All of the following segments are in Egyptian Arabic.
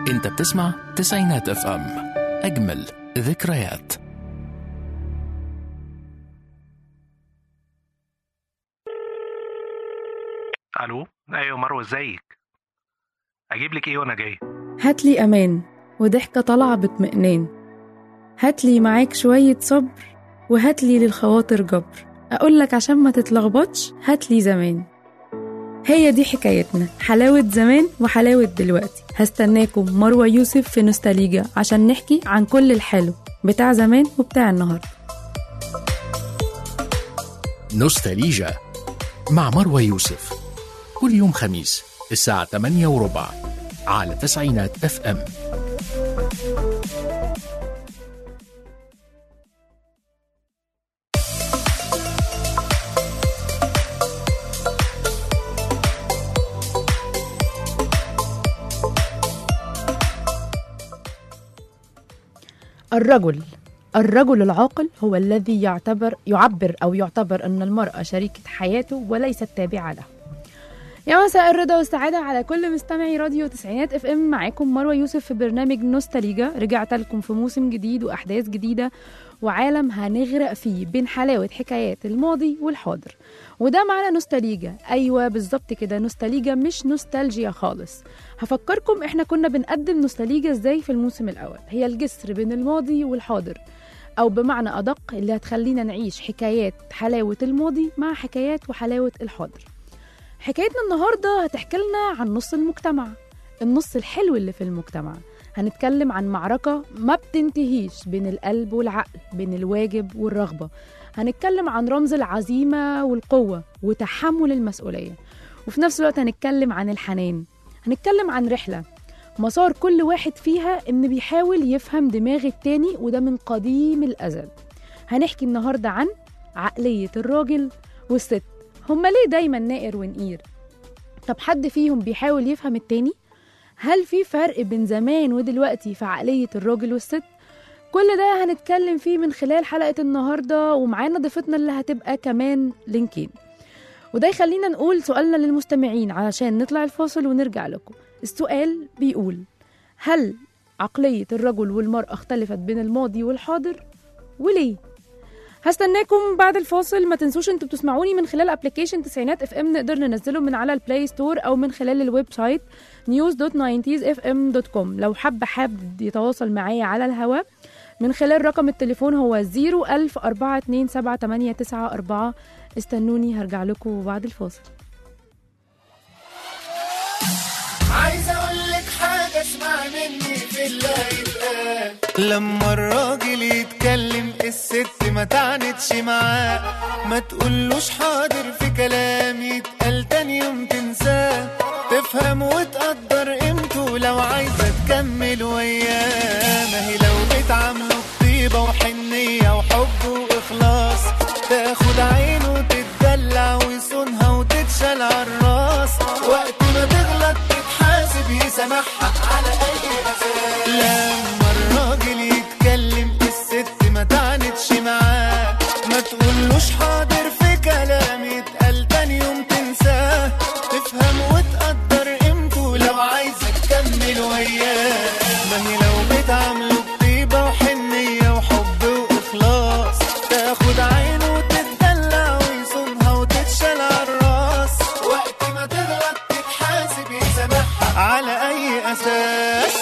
انت بتسمع تسعينات اف ام اجمل ذكريات الو ايوه مروه ازيك اجيب لك ايه وانا جاي هاتلي أمان وضحكة طالعة باطمئنان هاتلي معاك شوية صبر وهاتلي للخواطر جبر أقولك عشان ما تتلخبطش هاتلي زمان هي دي حكايتنا حلاوة زمان وحلاوة دلوقتي هستناكم مروة يوسف في نوستاليجا عشان نحكي عن كل الحلو بتاع زمان وبتاع النهاردة نوستاليجا مع مروى يوسف كل يوم خميس الساعة 8 وربع على تسعينات اف ام الرجل الرجل العاقل هو الذي يعتبر يعبر أو يعتبر أن المرأة شريكة حياته وليست تابعة له يا مساء الرضا والسعادة على كل مستمعي راديو تسعينات اف ام معاكم مروة يوسف في برنامج نوستاليجا رجعت لكم في موسم جديد وأحداث جديدة وعالم هنغرق فيه بين حلاوة حكايات الماضي والحاضر وده معنى نوستاليجا أيوة بالظبط كده نوستاليجا مش نوستالجيا خالص هفكركم احنا كنا بنقدم نوستاليجا ازاي في الموسم الأول هي الجسر بين الماضي والحاضر أو بمعنى أدق اللي هتخلينا نعيش حكايات حلاوة الماضي مع حكايات وحلاوة الحاضر حكايتنا النهاردة هتحكي لنا عن نص المجتمع النص الحلو اللي في المجتمع هنتكلم عن معركة ما بتنتهيش بين القلب والعقل بين الواجب والرغبة هنتكلم عن رمز العزيمة والقوة وتحمل المسؤولية وفي نفس الوقت هنتكلم عن الحنان هنتكلم عن رحلة مسار كل واحد فيها إن بيحاول يفهم دماغ التاني وده من قديم الأزل هنحكي النهاردة عن عقلية الراجل والست هما ليه دايما نائر ونقير طب حد فيهم بيحاول يفهم التاني هل في فرق بين زمان ودلوقتي في عقلية الراجل والست كل ده هنتكلم فيه من خلال حلقة النهاردة ومعانا ضيفتنا اللي هتبقى كمان لينكين وده يخلينا نقول سؤالنا للمستمعين علشان نطلع الفاصل ونرجع لكم السؤال بيقول هل عقلية الرجل والمرأة اختلفت بين الماضي والحاضر وليه هستناكم بعد الفاصل ما تنسوش انتوا بتسمعوني من خلال ابلكيشن تسعينات اف ام نقدر ننزله من على البلاي ستور او من خلال الويب سايت news.90sfm.com لو حب حابب يتواصل معايا على الهواء من خلال رقم التليفون هو 010427894 استنوني هرجع لكم بعد الفاصل عايز اقول لك حاجه اسمع مني في اللي هيتقال لما الراجل يتكلم الست ما تعنتش معاه ما تقولوش حاضر في كلام يتقال تاني يوم تنساه تفهم وتقدر قيمته لو عايزه تكمل وياه ما هي لو بتعامله بطيبه وحنيه وحب واخلاص تاخد عينه وتتدلع ويصونها وتتشال عالراس وقت ما تغلط تتحاسب يسامحها على اي اساس لما الراجل يتكلم الست ما تعنتش معاه ما تقولوش حاضر في كلام يتقال تاني يوم تنساه تفهم وتقدر قيمته لو عايزه تكمل وياه ما هي لو بتعامله بطيبه وحنيه وحب واخلاص تاخد عينه وتتدلع ويصونها وتتشال عالراس وقت ما تغلط تتحاسب يسامحها على اي اساس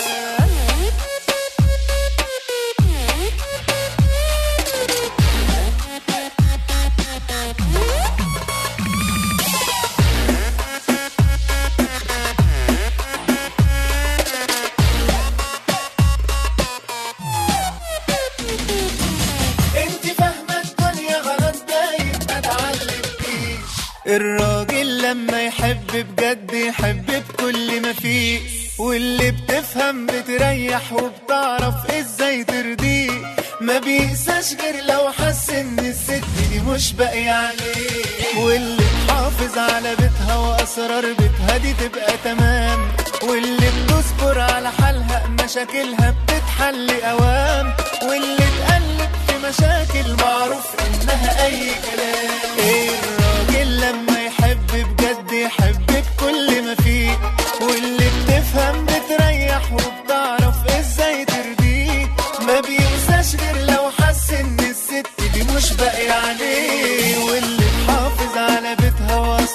انت فاهمه الدنيا غلط دايما ما تعلمكيش الراجل لما يحب بجد يحب بكل ما فيه واللي بتفهم بتريح وبتعرف ازاي ترضيه ما بيقساش غير لو حس ان الست دي مش باقية عليه واللي تحافظ على بيتها واسرار بيتها دي تبقى تمام واللي بتصبر على حالها مشاكلها بتتحل اوام واللي تقلب في مشاكل معروف انها اي كلام ايه الراجل لما يحب بجد يحب بكل ما فيه واللي بتفهم بتريح وبتعرف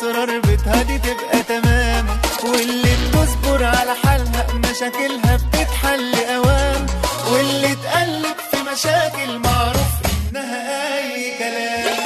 اسرار بيتها دي تبقى تمام واللي بتصبر على حالها مشاكلها بتتحل اوام واللي تقلب في مشاكل معروف انها اي كلام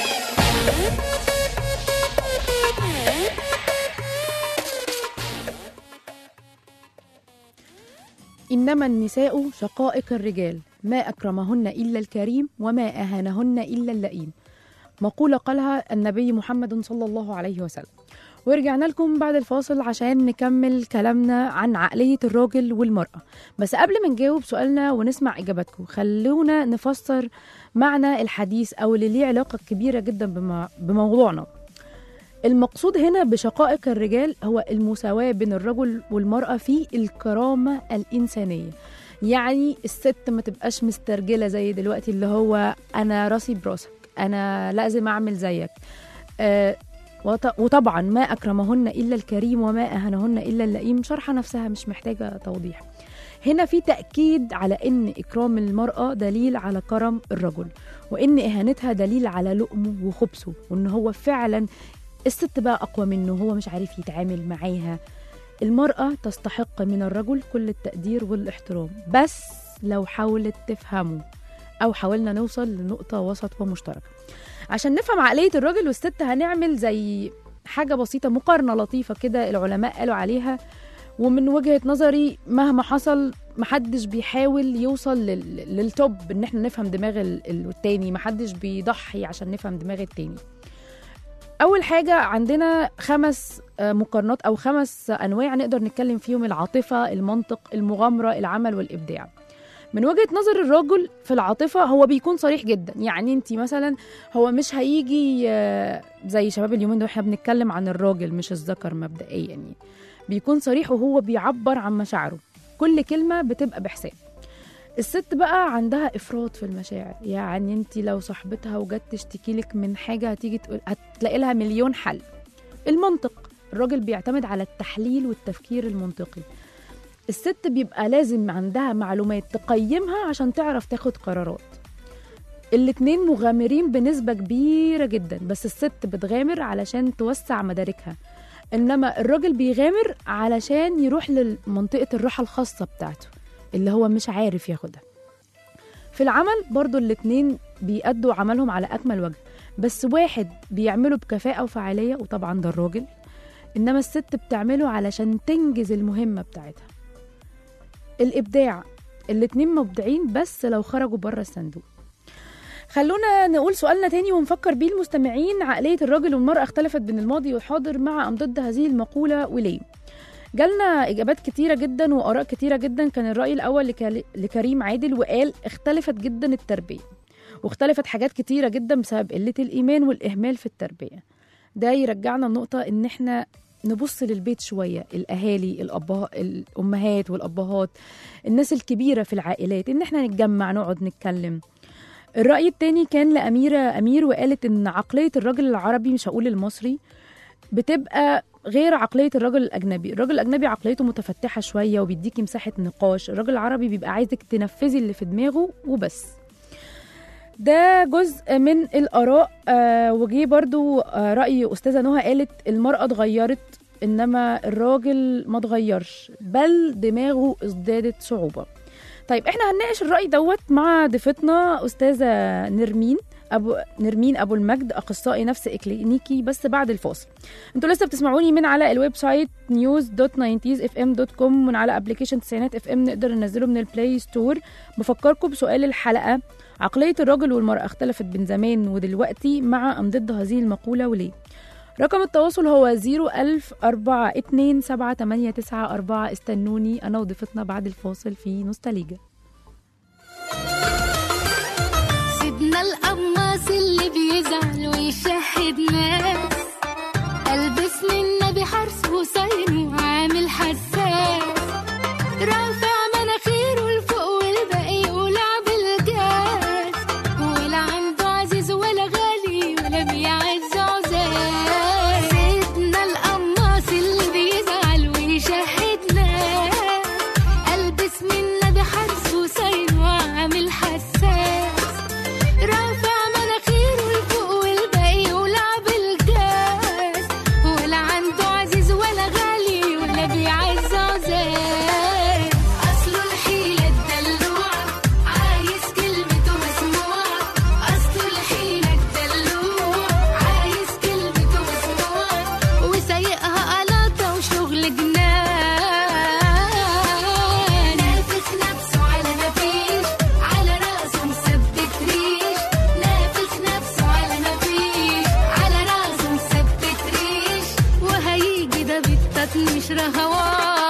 إنما النساء شقائق الرجال ما أكرمهن إلا الكريم وما أهانهن إلا اللئيم مقولة قالها النبي محمد صلى الله عليه وسلم ورجعنا لكم بعد الفاصل عشان نكمل كلامنا عن عقلية الراجل والمرأة بس قبل ما نجاوب سؤالنا ونسمع إجاباتكم خلونا نفسر معنى الحديث أو اللي ليه علاقة كبيرة جدا بمو- بموضوعنا المقصود هنا بشقائق الرجال هو المساواة بين الرجل والمرأة في الكرامة الإنسانية يعني الست ما تبقاش مسترجلة زي دلوقتي اللي هو أنا راسي براسك أنا لازم أعمل زيك آه وط- وطبعا ما أكرمهن إلا الكريم وما أهانهن إلا اللئيم شرحة نفسها مش محتاجة توضيح هنا في تأكيد على إن إكرام المرأة دليل على كرم الرجل وإن إهانتها دليل على لؤمه وخبثه وإن هو فعلا الست بقى أقوى منه هو مش عارف يتعامل معاها المرأة تستحق من الرجل كل التقدير والاحترام بس لو حاولت تفهمه أو حاولنا نوصل لنقطة وسط ومشتركة عشان نفهم عقلية الراجل والست هنعمل زي حاجة بسيطة مقارنة لطيفة كده العلماء قالوا عليها ومن وجهة نظري مهما حصل محدش بيحاول يوصل لل... للتوب ان احنا نفهم دماغ ال- ال- التاني محدش بيضحي عشان نفهم دماغ التاني اول حاجه عندنا خمس آه، مقارنات او خمس انواع نقدر نتكلم فيهم العاطفه المنطق المغامره العمل والابداع من وجهه نظر الرجل في العاطفه هو بيكون صريح جدا يعني انت مثلا هو مش هيجي آه، زي شباب اليومين دول احنا بنتكلم عن الراجل مش الذكر مبدئيا يعني بيكون صريح وهو بيعبر عن مشاعره كل كلمه بتبقى بحساب الست بقى عندها افراط في المشاعر يعني انت لو صاحبتها وجت تشتكي لك من حاجه هتيجي تقول هتلاقي لها مليون حل المنطق الراجل بيعتمد على التحليل والتفكير المنطقي الست بيبقى لازم عندها معلومات تقيمها عشان تعرف تاخد قرارات الاتنين مغامرين بنسبة كبيرة جدا بس الست بتغامر علشان توسع مداركها انما الراجل بيغامر علشان يروح لمنطقة الراحة الخاصة بتاعته اللي هو مش عارف ياخدها في العمل برضو الاتنين بيأدوا عملهم على أكمل وجه بس واحد بيعمله بكفاءة وفعالية وطبعا ده الراجل إنما الست بتعمله علشان تنجز المهمة بتاعتها الإبداع الاتنين مبدعين بس لو خرجوا بره الصندوق خلونا نقول سؤالنا تاني ونفكر بيه المستمعين عقلية الراجل والمرأة اختلفت بين الماضي والحاضر مع أم ضد هذه المقولة وليه جالنا إجابات كتيرة جدا وآراء كتيرة جدا كان الرأي الأول لك- لكريم عادل وقال اختلفت جدا التربية واختلفت حاجات كتيرة جدا بسبب قلة الإيمان والإهمال في التربية ده يرجعنا لنقطة إن إحنا نبص للبيت شوية الأهالي الأبها الأمهات والأبهات الناس الكبيرة في العائلات إن إحنا نتجمع نقعد نتكلم الرأي التاني كان لأميرة أمير وقالت إن عقلية الراجل العربي مش هقول المصري بتبقى غير عقلية الراجل الأجنبي الراجل الأجنبي عقليته متفتحة شوية وبيديكي مساحة نقاش الراجل العربي بيبقى عايزك تنفذي اللي في دماغه وبس ده جزء من الآراء آه وجي برضو آه رأي أستاذة نهى قالت المرأة اتغيرت إنما الراجل ما اتغيرش بل دماغه ازدادت صعوبة طيب احنا هنناقش الرأي دوت مع ضيفتنا أستاذة نرمين أبو نرمين أبو المجد أخصائي نفس إكلينيكي بس بعد الفاصل انتوا لسه بتسمعوني من على الويب سايت news.90sfm.com ومن على ابلكيشن تسعينات اف ام نقدر ننزله من البلاي ستور بفكركم بسؤال الحلقة عقلية الراجل والمرأة اختلفت بين زمان ودلوقتي مع أم ضد هذه المقولة وليه رقم التواصل هو 01000 42 789 استنوني أنا وضيفتنا بعد الفاصل في نوستاليجا سيدنا القماص اللي بيزعل ويشهد ناس البس من النبي حرس حسين وعامل حساس رافع مناخيره لفوق والباقي يولع بالجاز ولا عنده عزيز ولا غالي ولا بيعز عزاز سيدنا القماص اللي بيزعل ويشهد ناس البس من النبي حرس حسين وعامل حساس رافع مناخيره لفوق والباقي يولع بالجاز بتطنش رهوان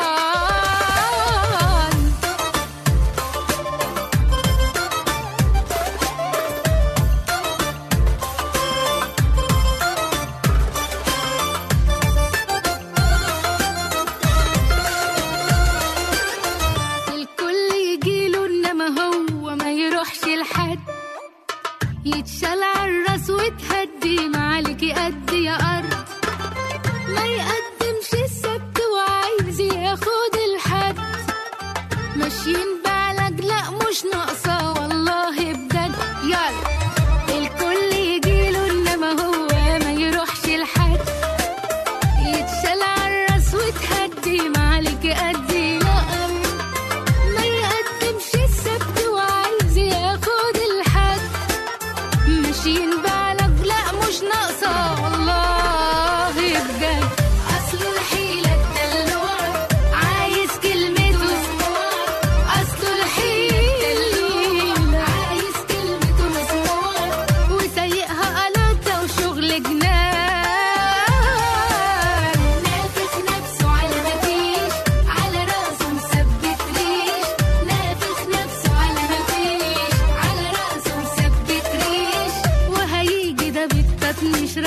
الكل يجيله انما هو ما يروحش لحد يتشال عالراس وتهدي معالك قد يا ارض ما يقدمش السبت وعايز ياخد الحد ماشيين بعلاج لا مش ناقصه والله بجد يلا الكل يجيله انما هو ما يروحش لحد يتشال عالراس وتهدي معالك قد يا ارض ما يقدمش السبت وعايز ياخد الحد ماشيين بعلق لا مش ناقصة والله بجد أصل الحيلة الدلوع عايز كلمته مسموع أصل الحيلة عايز كلمته مسموع وسايقها قلاطة وشغل جنان نافخ نفسه على مفيش على راسه مثبت ريش نافخ نفسه على مفيش على راسه مثبت ريش وهيجي ده بالتطنيش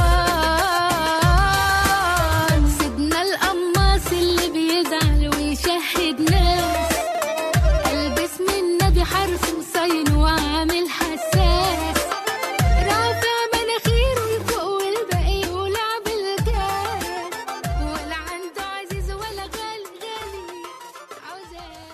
رهوان سيدنا القماص اللي بيزعل ويشهد ناس البس من النبي حرف وصين وعامل حساس رافع مناخيره لفوق والباقي يولع بالكاس ولا عنده عزيز ولا غالي غالي عاوزاه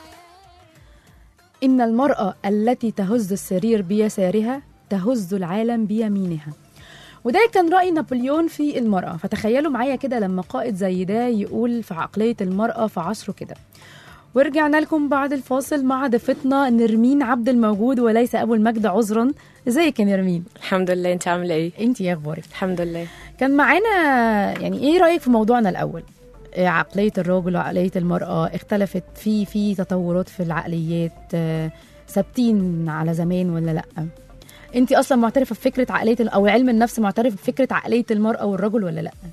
إن المرأة التي تهز السرير بيسارها تهز العالم بيمينها وده كان رأي نابليون في المرأة فتخيلوا معايا كده لما قائد زي ده يقول في عقلية المرأة في عصره كده ورجعنا لكم بعد الفاصل مع ضيفتنا نرمين عبد الموجود وليس أبو المجد عذرا ازيك يا نرمين الحمد لله انت عامله ايه انت ايه اخبارك الحمد لله كان معانا يعني ايه رايك في موضوعنا الاول إيه عقليه الراجل وعقليه المراه اختلفت في في تطورات في العقليات آه، ثابتين على زمان ولا لا انت اصلا معترفه بفكره عقليه ال- او علم النفس معترف بفكره عقليه المراه والرجل ولا لا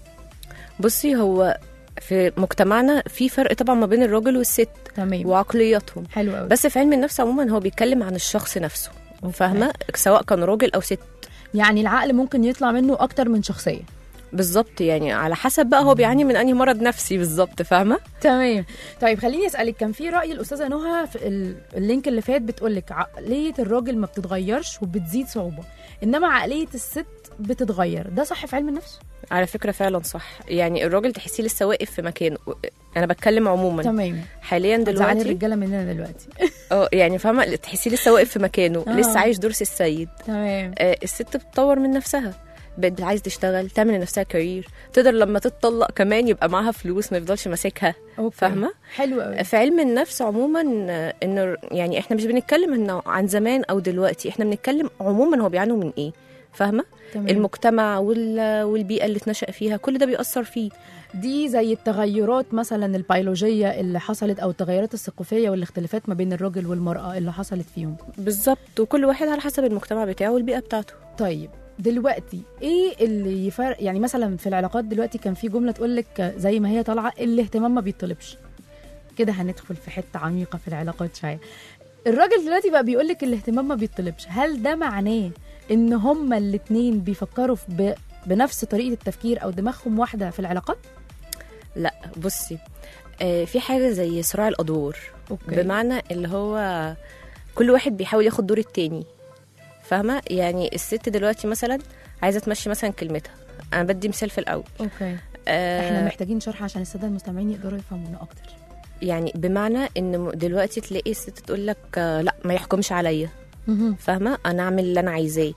بصي هو في مجتمعنا في فرق طبعا ما بين الراجل والست تمام وعقلياتهم حلو قوي بس في علم النفس عموما هو بيتكلم عن الشخص نفسه فاهمه سواء كان راجل او ست يعني العقل ممكن يطلع منه اكتر من شخصيه بالظبط يعني على حسب بقى هو بيعاني من انهي مرض نفسي بالظبط فاهمه تمام طيب خليني اسالك كان في راي الاستاذه نهى في ال- اللينك اللي فات بتقول لك عقليه الراجل ما بتتغيرش وبتزيد صعوبه انما عقليه الست بتتغير ده صح في علم النفس على فكره فعلا صح يعني الراجل تحسيه لسه واقف في مكانه انا بتكلم عموما تمام حاليا زعلاني دلوقتي الرجاله مننا دلوقتي اه يعني فاهمه تحسيه لسه واقف في مكانه آه. لسه عايش دور السيد تمام آه، الست بتطور من نفسها بقت عايز تشتغل تعمل لنفسها كارير تقدر لما تتطلق كمان يبقى معاها فلوس ما يفضلش ماسكها أوكي. فاهمة؟ حلو قوي في علم النفس عموما آه، انه يعني احنا مش بنتكلم انه عن زمان او دلوقتي احنا بنتكلم عموما هو بيعانوا من ايه فاهمه تمام. المجتمع وال- والبيئه اللي اتنشأ فيها كل ده بيأثر فيه دي زي التغيرات مثلا البيولوجيه اللي حصلت او التغيرات الثقافيه والاختلافات ما بين الراجل والمراه اللي حصلت فيهم بالظبط وكل واحد على حسب المجتمع بتاعه والبيئه بتاعته طيب دلوقتي ايه اللي يفرق يعني مثلا في العلاقات دلوقتي كان في جمله تقول لك زي ما هي طالعه الاهتمام ما بيطلبش كده هندخل في حته عميقه في العلاقات شويه الراجل دلوقتي بقى بيقول لك الاهتمام ما بيطلبش هل ده معناه ان هما الاتنين بيفكروا في ب... بنفس طريقه التفكير او دماغهم واحده في العلاقات لا بصي آه، في حاجه زي صراع الادوار اوكي بمعنى اللي هو كل واحد بيحاول ياخد دور التاني فاهمه يعني الست دلوقتي مثلا عايزه تمشي مثلا كلمتها انا بدي مثال في الاول اوكي آه احنا محتاجين شرح عشان الساده المستمعين يقدروا يفهمونا اكتر يعني بمعنى ان م- دلوقتي تلاقي الست تقول لك آه لا ما يحكمش عليا مهم. فاهمه انا اعمل اللي انا عايزاه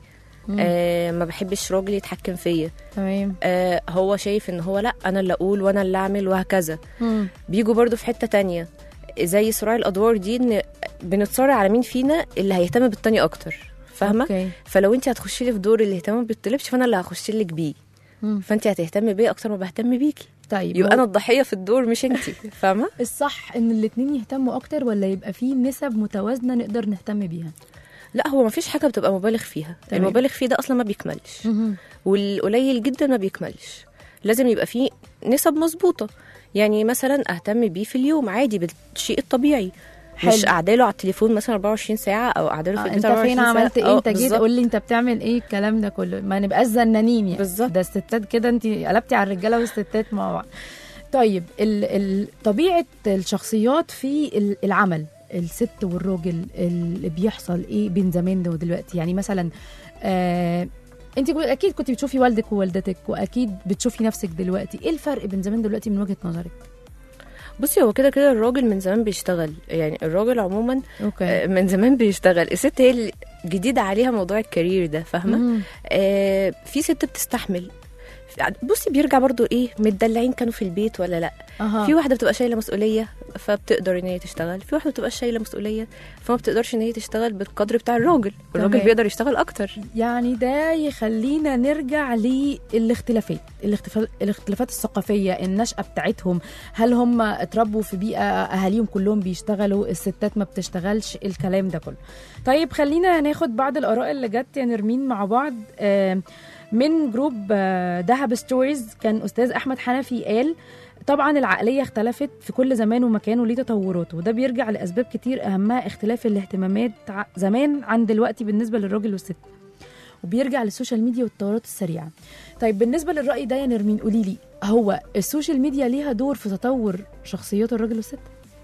آه ما بحبش راجل يتحكم فيا تمام آه هو شايف ان هو لا انا اللي اقول وانا اللي اعمل وهكذا مم. بيجوا برضو في حته تانية زي صراع الادوار دي ان بنتصارع على مين فينا اللي هيهتم بالتاني اكتر فاهمه اوكي فلو انت هتخشي لي في دور الاهتمام ما بيطلبش فانا اللي هخش لك بيه مم. فانت هتهتمي بيا اكتر ما بهتم بيكي طيب يبقى هو انا الضحيه في الدور مش انت فاهمه الصح ان الاتنين يهتموا اكتر ولا يبقى في نسب متوازنه نقدر نهتم بيها لا هو ما فيش حاجه بتبقى مبالغ فيها تمام. المبالغ فيه ده اصلا ما بيكملش والقليل جدا ما بيكملش لازم يبقى فيه نسب مظبوطه يعني مثلا اهتم بيه في اليوم عادي بالشيء الطبيعي مش حلو. قاعده له على التليفون مثلا 24 ساعه او قاعده له في آه، البيت انت 24 فين ساعة. عملت ايه آه، انت جيت بالظبط. قول لي انت بتعمل ايه الكلام ده كله ما نبقاش زنانين يعني بالظبط. ده الستات كده انت قلبتي على الرجاله والستات مع بعض طيب ال ال طبيعه الشخصيات في ال- العمل الست والراجل اللي بيحصل ايه بين زمان ده ودلوقتي يعني مثلا آه انت اكيد كنت بتشوفي والدك ووالدتك واكيد بتشوفي نفسك دلوقتي ايه الفرق بين زمان دلوقتي من وجهه نظرك بصي هو كده كده الراجل من زمان بيشتغل يعني الراجل عموما اوكي آه، من زمان بيشتغل الست هي اللي جديد عليها موضوع الكارير ده فاهمه مم. آه في ست بتستحمل بصي بيرجع برضو ايه متدلعين كانوا في البيت ولا لا اها في واحده بتبقى شايله مسؤوليه فبتقدر ان هي تشتغل في واحده بتبقى شايله مسؤوليه فما بتقدرش ان هي تشتغل بالقدر بتاع الراجل الراجل تمام. بيقدر يشتغل اكتر يعني ده يخلينا نرجع للاختلافات الاختلاف الاختلافات الثقافية النشأة بتاعتهم هل هم اتربوا في بيئة أهاليهم كلهم بيشتغلوا الستات ما بتشتغلش الكلام ده كله طيب خلينا ناخد بعض الآراء اللي جت يا نرمين مع بعض آم، من جروب آه، دهب ستوريز كان أستاذ أحمد حنفي قال طبعا العقلية اختلفت في كل زمان ومكان وليه تطوراته وده بيرجع لأسباب كتير أهمها اختلاف الاهتمامات ع- زمان عن دلوقتي بالنسبة للراجل والست وبيرجع للسوشيال ميديا والتطورات السريعه طيب بالنسبه للراي ده يا نرمين قولي لي هو السوشيال ميديا ليها دور في تطور شخصيات الراجل والست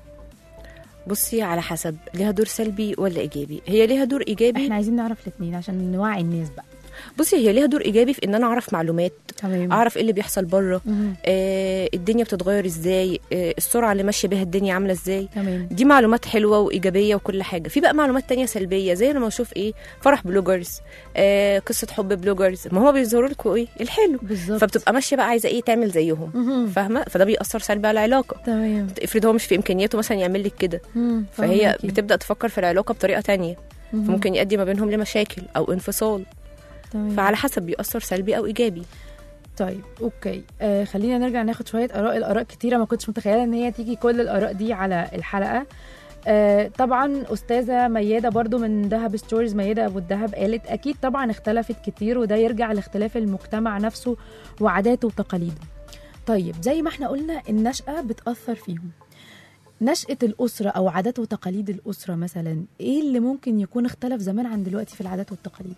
بصي على حسب ليها دور سلبي ولا ايجابي هي ليها دور ايجابي احنا عايزين نعرف الاثنين عشان نوعي الناس بقى بصي هي ليها دور ايجابي في ان انا اعرف معلومات تمام اعرف ايه اللي بيحصل بره مهم. آه الدنيا بتتغير ازاي آه السرعه اللي ماشيه بيها الدنيا عامله ازاي تمام دي معلومات حلوه وايجابيه وكل حاجه في بقى معلومات تانية سلبيه زي لما اشوف ايه فرح بلوجرز آه قصه حب بلوجرز ما هو بيظهروا لكم ايه الحلو بالظبط فبتبقى ماشيه بقى عايزه ايه تعمل زيهم مهم. فاهمه فده بيأثر سلبي على العلاقه تمام افرض هو مش في امكانياته مثلا يعمل لك كده مم. فهي فهماكي. بتبدا تفكر في العلاقه بطريقه تانية مهم. فممكن يؤدي ما بينهم لمشاكل او انفصال تمام. فعلى حسب بيأثر سلبي او ايجابي طيب اوكي آه خلينا نرجع ناخد شويه اراء الاراء كتيره ما كنتش متخيله ان هي تيجي كل الاراء دي على الحلقه آه طبعا استاذه مياده برضو من دهب ستوريز مياده ابو الدهب قالت اكيد طبعا اختلفت كتير وده يرجع لاختلاف المجتمع نفسه وعاداته وتقاليده طيب زي ما احنا قلنا النشأة بتأثر فيهم نشأة الأسرة أو عادات وتقاليد الأسرة مثلا إيه اللي ممكن يكون اختلف زمان عن دلوقتي في العادات والتقاليد؟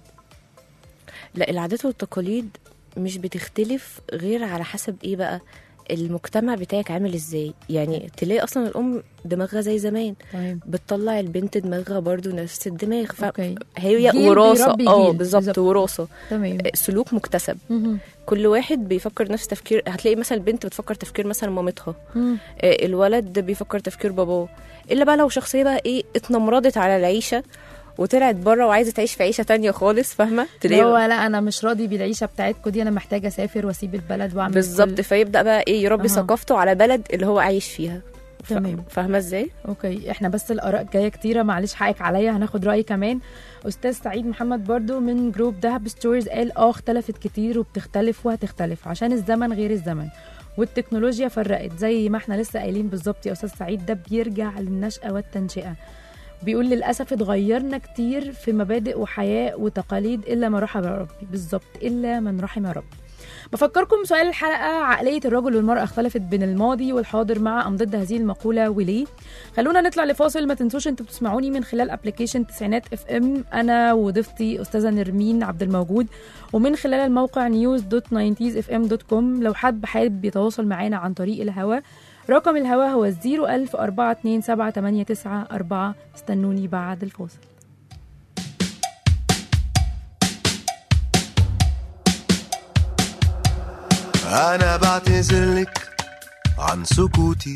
لا العادات والتقاليد مش بتختلف غير على حسب ايه بقى المجتمع بتاعك عامل ازاي يعني تلاقي اصلا الام دماغها زي زمان تمام بتطلع البنت دماغها برضو نفس الدماغ أوكي فهي جيل وراثه بيربي اه جيل، بالظبط بالظبط. وراثه تمام سلوك مكتسب مهم. كل واحد بيفكر نفس تفكير هتلاقي مثلا البنت بتفكر تفكير مثلا مامتها مم. آه، الولد بيفكر تفكير باباه الا بقى لو شخصيه بقى ايه اتنمرضت على العيشه وطلعت بره وعايزه تعيش في عيشه تانية خالص فاهمه اللي هو لا انا مش راضي بالعيشه بتاعتكم دي انا محتاجه اسافر واسيب البلد واعمل بالظبط كل- فيبدا بقى ايه يربي أها. ثقافته على بلد اللي هو عايش فيها ف- تمام. فاهمه ازاي اوكي احنا بس الاراء جايه كتيره معلش حقك عليا هناخد راي كمان استاذ سعيد محمد برضو من جروب دهب ستوريز قال اه اختلفت كتير وبتختلف وهتختلف عشان الزمن غير الزمن والتكنولوجيا فرقت زي ما احنا لسه قايلين بالظبط يا استاذ سعيد ده بيرجع للنشأة والتنشئة بيقول للأسف اتغيرنا كتير في مبادئ وحياة وتقاليد إلا ما رحم ربي بالظبط إلا من رحم ربي بفكركم سؤال الحلقة عقلية الرجل والمرأة اختلفت بين الماضي والحاضر مع أم ضد هذه المقولة وليه خلونا نطلع لفاصل ما تنسوش انتوا بتسمعوني من خلال ابلكيشن تسعينات اف ام انا وضيفتي استاذه نرمين عبد الموجود ومن خلال الموقع نيوز دوت اف ام دوت كوم لو حد حابب يتواصل معانا عن طريق الهوا رقم الهوا هو 01000 427 استنوني بعد الفاصل انا بعتذرلك عن سكوتي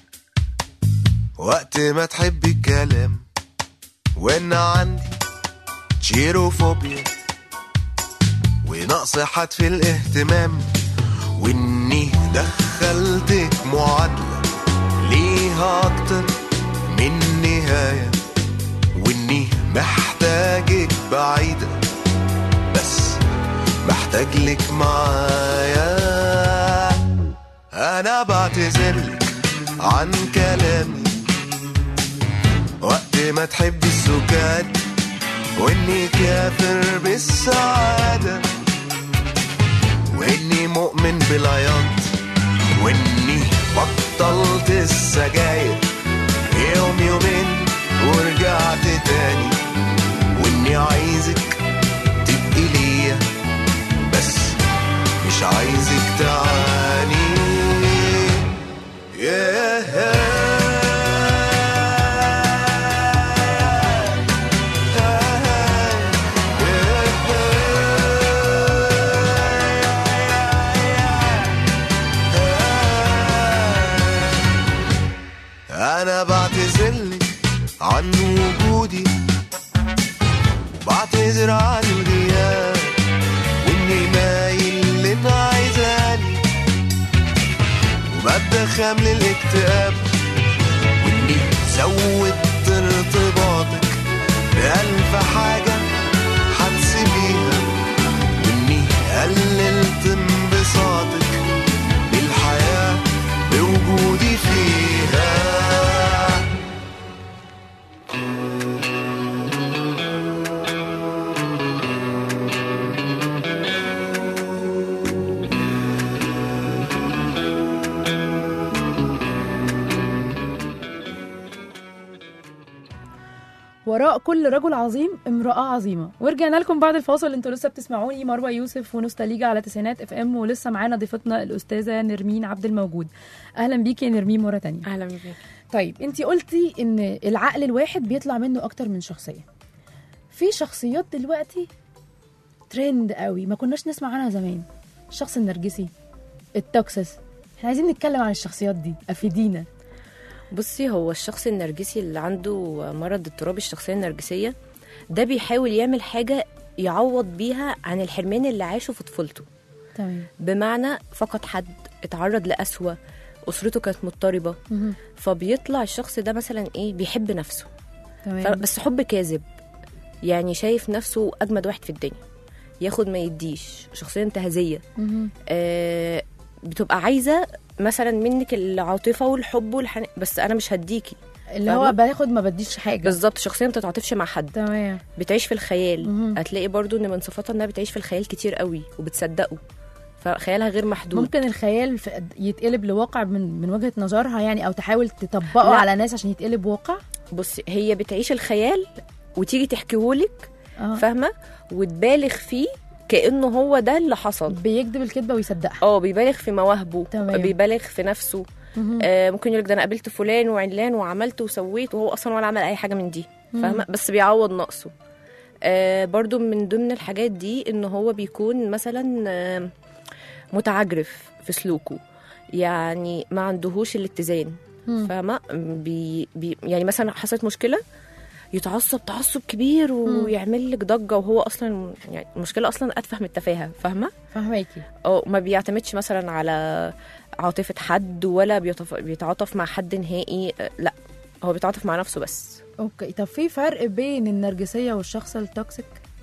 وقت ما تحبي الكلام وان عندي تشيروفوبيا ونقص حد في الاهتمام واني دخلتك معادلة ليها اكتر من نهاية واني محتاجك بعيدة بس محتاج لك معايا انا بعتذرلك عن كلامي وقت ما تحبي السكات واني كافر بالسعادة واني مؤمن بالعياط واني بطلت السجاير يوم يومين ورجعت تاني واني عايزك تبقي ليا بس مش عايزك تعاني انا بعتذرلك عن وجودي وبعتذر عن الغياب واني مايل لنا عايزاني وببدا خامل الاكتئاب واني زودت ارتباطك بألف حاجة هتسيبيها واني قللت انبساطك بالحياة بوجودي فيها وراء كل رجل عظيم امرأة عظيمة ورجعنا لكم بعد الفاصل انتوا لسه بتسمعوني مروة يوسف ونوستاليجا على تسعينات اف ام ولسه معانا ضيفتنا الأستاذة نرمين عبد الموجود أهلا بيكي يا نرمين مرة تانية اهلا بيك طيب انتي قلتي ان العقل الواحد بيطلع منه أكتر من شخصية في شخصيات دلوقتي ترند قوي ما كناش نسمع عنها زمان الشخص النرجسي التوكسس احنا عايزين نتكلم عن الشخصيات دي افيدينا بصي هو الشخص النرجسي اللي عنده مرض اضطراب الشخصيه النرجسيه ده بيحاول يعمل حاجه يعوض بيها عن الحرمان اللي عاشه في طفولته تمام بمعنى فقد حد اتعرض لأسوأ أسرته كانت مضطربة مهم. فبيطلع الشخص ده مثلا ايه بيحب نفسه ف- تمام بس حب كاذب يعني شايف نفسه أجمد واحد في الدنيا ياخد ما يديش شخصية انتهازية مهم. آه بتبقى عايزة مثلا منك العاطفة والحب والحنان بس أنا مش هديكي اللي هو فاهمة؟ باخد ما بديش حاجة بالظبط شخصية ما بتتعاطفش مع حد تمام بتعيش في الخيال مهم. هتلاقي برضو ان من صفاتها انها بتعيش في الخيال كتير قوي وبتصدقه فخيالها غير محدود ممكن الخيال في- يتقلب لواقع من من وجهة نظرها يعني او تحاول تطبقه لا. على ناس عشان يتقلب واقع بصي هي بتعيش الخيال وتيجي تحكيهولك اه فاهمه وتبالغ فيه كانه هو ده اللي حصل بيكذب الكذبه ويصدقها اه بيبالغ في مواهبه تمام. بيبالغ في نفسه مهم. آه ممكن يقولك ده انا قابلت فلان وعلان وعملت وسويت وهو اصلا ولا عمل اي حاجه من دي فاهمه بس بيعوض نقصه آه برضو من ضمن الحاجات دي ان هو بيكون مثلا آه متعجرف في سلوكه يعني ما عندهوش الاتزان مم. فاهمه بي بي يعني مثلا حصلت مشكله يتعصب تعصب كبير ويعمل لك ضجه وهو اصلا يعني المشكله اصلا اتفه من التفاهه فاهمه فهماكي اه ما بيعتمدش مثلا على عاطفه حد ولا بيتف... بيتعاطف مع حد نهائي آه، لا هو بيتعاطف مع نفسه بس اوكي طب في فرق بين النرجسيه والشخص التوكسيك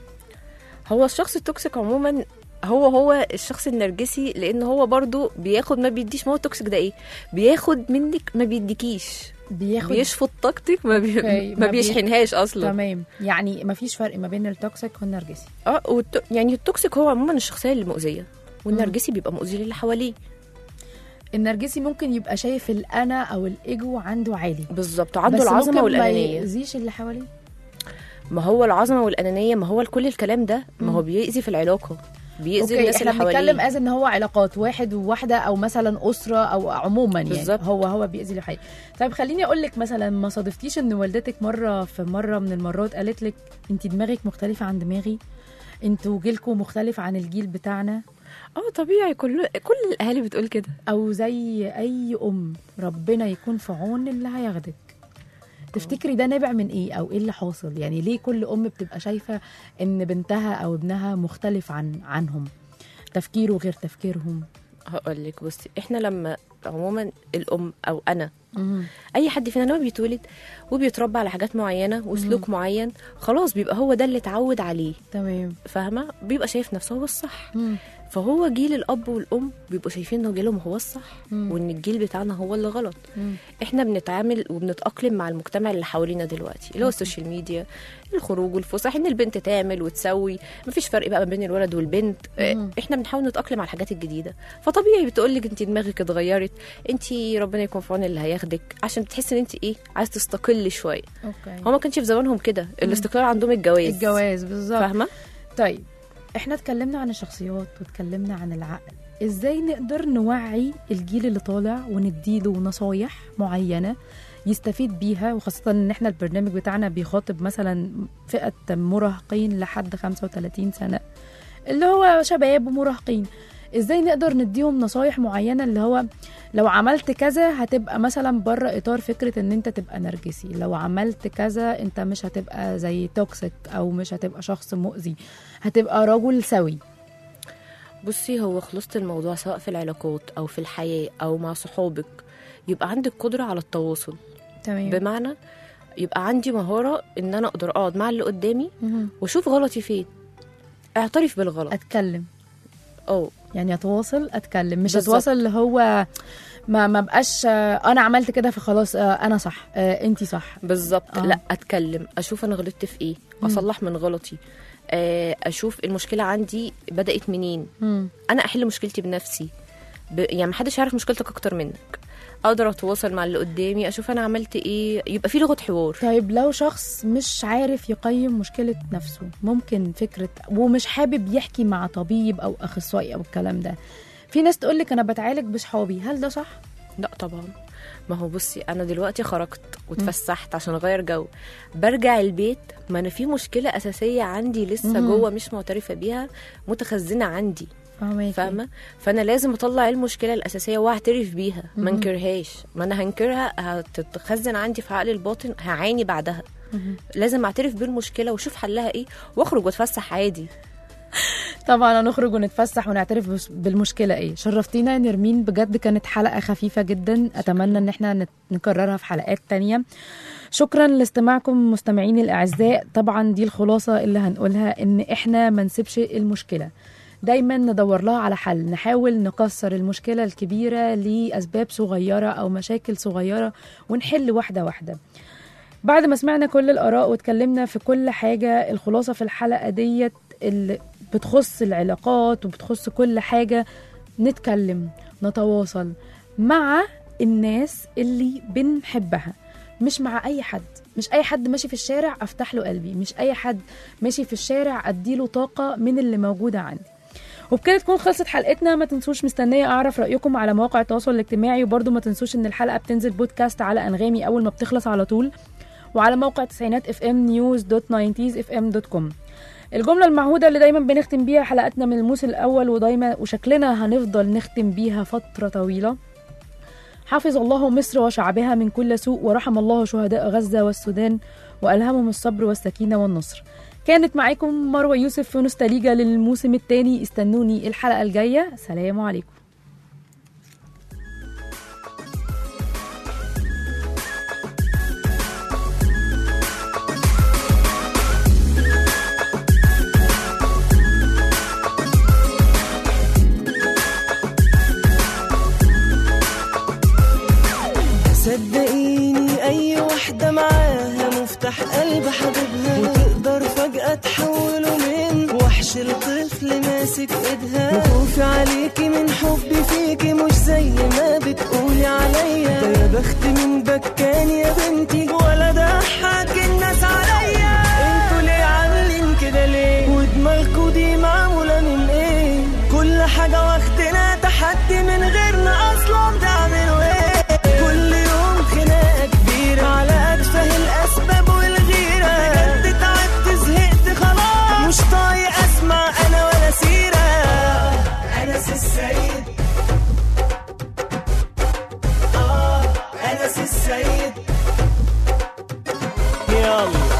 هو الشخص التوكسيك عموما هو هو الشخص النرجسي لان هو برضو بياخد ما بيديش ما هو التوكسيك ده ايه بياخد منك ما بيديكيش بياخد بيشفط طاقتك ما, بي... أوكي، ما ما بي- بيشحنهاش اصلا تمام يعني ما فيش فرق ما بين التوكسيك والنرجسي اه والت... يعني التوكسيك هو عموما الشخصيه اللي مؤذيه والنرجسي بيبقى مؤذي للي حواليه النرجسي ممكن يبقى شايف الانا او الايجو عنده عالي بالظبط عنده بس العظمه ممكن والانانيه ما يأذيش اللي حواليه ما هو العظمه والانانيه ما هو كل الكلام ده ما هو بيأذي في العلاقه بيأذي اوكي الناس احنا اللي بنتكلم حواليه از ان هو علاقات واحد وواحده او مثلا اسره او عموما يعني بالظبط. هو هو بيأذي اللي حواليه طيب خليني اقول لك مثلا ما صادفتيش ان والدتك مره في مره من المرات قالت لك انت دماغك مختلفه عن دماغي انتوا جيلكم مختلف عن الجيل بتاعنا اه طبيعي كل كل الاهالي بتقول كده او زي اي ام ربنا يكون في عون اللي هياخدك تفتكري ده نابع من ايه او ايه اللي حاصل يعني ليه كل ام بتبقى شايفه ان بنتها او ابنها مختلف عن عنهم تفكيره غير تفكيرهم هقول لك بصي احنا لما عموما الام او انا مهم. اي حد فينا لما بيتولد وبيتربى على حاجات معينه وسلوك معين خلاص بيبقى هو ده اللي اتعود عليه تمام فاهمه بيبقى شايف نفسه هو الصح مم. فهو جيل الاب والام بيبقوا شايفين ان جيلهم هو الصح مم. وان الجيل بتاعنا هو اللي غلط مم. احنا بنتعامل وبنتاقلم مع المجتمع اللي حوالينا دلوقتي اللي هو السوشيال ميديا الخروج والفسح ان البنت تعمل وتسوي مفيش فرق بقى ما بين الولد والبنت اه، مم. احنا بنحاول نتاقلم على الحاجات الجديده فطبيعي بتقول لك انت دماغك اتغيرت انت ربنا يكون في عون اللي هياخدك عشان بتحسي ان انت ايه عايز تستقلي شويه اوكي هو ما كانش في زمانهم كده الاستقلال عندهم الجواز الجواز بالظبط فاهمه طيب احنا اتكلمنا عن الشخصيات واتكلمنا عن العقل ازاي نقدر نوعي الجيل اللي طالع ونديله نصايح معينة يستفيد بيها وخاصة ان احنا البرنامج بتاعنا بيخاطب مثلا فئة مراهقين لحد 35 سنة اللي هو شباب ومراهقين ازاي نقدر نديهم نصايح معينة اللي هو لو عملت كذا هتبقى مثلا بره اطار فكرة ان انت تبقى نرجسي لو عملت كذا انت مش هتبقى زي توكسيك او مش هتبقى شخص مؤذي هتبقى رجل سوي بصي هو خلاصة الموضوع سواء في العلاقات او في الحياه او مع صحابك يبقى عندك قدره على التواصل تمام بمعنى يبقى عندي مهاره ان انا اقدر اقعد مع اللي قدامي مهم. واشوف غلطي فين اعترف بالغلط اتكلم اه يعني اتواصل اتكلم مش بالظبط. اتواصل اللي هو ما ما بقاش آه، انا عملت كده فخلاص آه، انا صح آه، انتي صح بالظبط آه. لا اتكلم اشوف انا غلطت في ايه اصلح من غلطي آه، اشوف المشكله عندي بدات منين مم. انا احل مشكلتي بنفسي ب... يعني محدش يعرف مشكلتك اكتر منك اقدر اتواصل مع اللي قدامي اشوف انا عملت ايه يبقى في لغه حوار طيب لو شخص مش عارف يقيم مشكلة نفسه ممكن فكرة ومش حابب يحكي مع طبيب أو أخصائي أو الكلام ده في ناس تقولك أنا بتعالج بصحابي هل ده صح؟ لا طبعا ما هو بصي انا دلوقتي خرجت واتفسحت عشان اغير جو برجع البيت ما انا في مشكله اساسيه عندي لسه مم. جوه مش معترفه بيها متخزنه عندي فاهماكي. فاهمه فانا لازم اطلع المشكله الاساسيه واعترف بيها ما مهم. انكرهاش ما انا هنكرها هتتخزن عندي في عقلي الباطن هعاني بعدها مهم. لازم اعترف بالمشكله واشوف حلها ايه واخرج واتفسح عادي طبعا هنخرج ونتفسح ونعترف بس- بالمشكلة ايه شرفتينا يا نرمين بجد كانت حلقة خفيفة جدا اتمنى ان احنا نت- نكررها في حلقات تانية شكرا لاستماعكم مستمعين الاعزاء طبعا دي الخلاصة اللي هنقولها ان احنا ما نسيبش المشكلة دايما ندور لها على حل نحاول نكسر المشكلة الكبيرة لأسباب صغيرة أو مشاكل صغيرة ونحل واحدة واحدة بعد ما سمعنا كل الآراء واتكلمنا في كل حاجة الخلاصة في الحلقة ديت اللي بتخص العلاقات وبتخص كل حاجة نتكلم نتواصل مع الناس اللي بنحبها مش مع أي حد مش أي حد ماشي في الشارع أفتح له قلبي مش أي حد ماشي في الشارع أديله طاقة من اللي موجودة عندي وبكده تكون خلصت حلقتنا ما تنسوش مستنيه اعرف رايكم على مواقع التواصل الاجتماعي وبرضه ما تنسوش ان الحلقه بتنزل بودكاست على انغامي اول ما بتخلص على طول وعلى موقع تسعينات اف ام نيوز دوت ناينتيز اف ام دوت كوم الجمله المعهوده اللي دايما بنختم بيها حلقاتنا من الموسم الاول ودايما وشكلنا هنفضل نختم بيها فتره طويله حفظ الله مصر وشعبها من كل سوء ورحم الله شهداء غزه والسودان والهمهم الصبر والسكينه والنصر كانت معاكم مروه يوسف في نوستاليجا للموسم الثاني استنوني الحلقه الجايه سلام عليكم صدقيني اي واحدة معاها مفتاح قلب حبيبها وتقدر فجأة تحوله من وحش لطفل ماسك ايدها وخوفي عليكي من حبي فيكي مش زي ما بتقولي عليا ده يا بخت من بكان يا بنتي ولا ضحك الناس عليا انتوا ليه عاملين كده ليه ودماغكوا دي معمولة من ايه كل حاجة واخدنا تحدي من غيرنا اصلا تعملوا ايه كل يوم خناقة كبيرة على أتفه الأسباب والغيرة بجد تعبت زهقت خلاص مش طايق أسمع أنا ولا سيرة أنس السيد آه أنس السيد يلا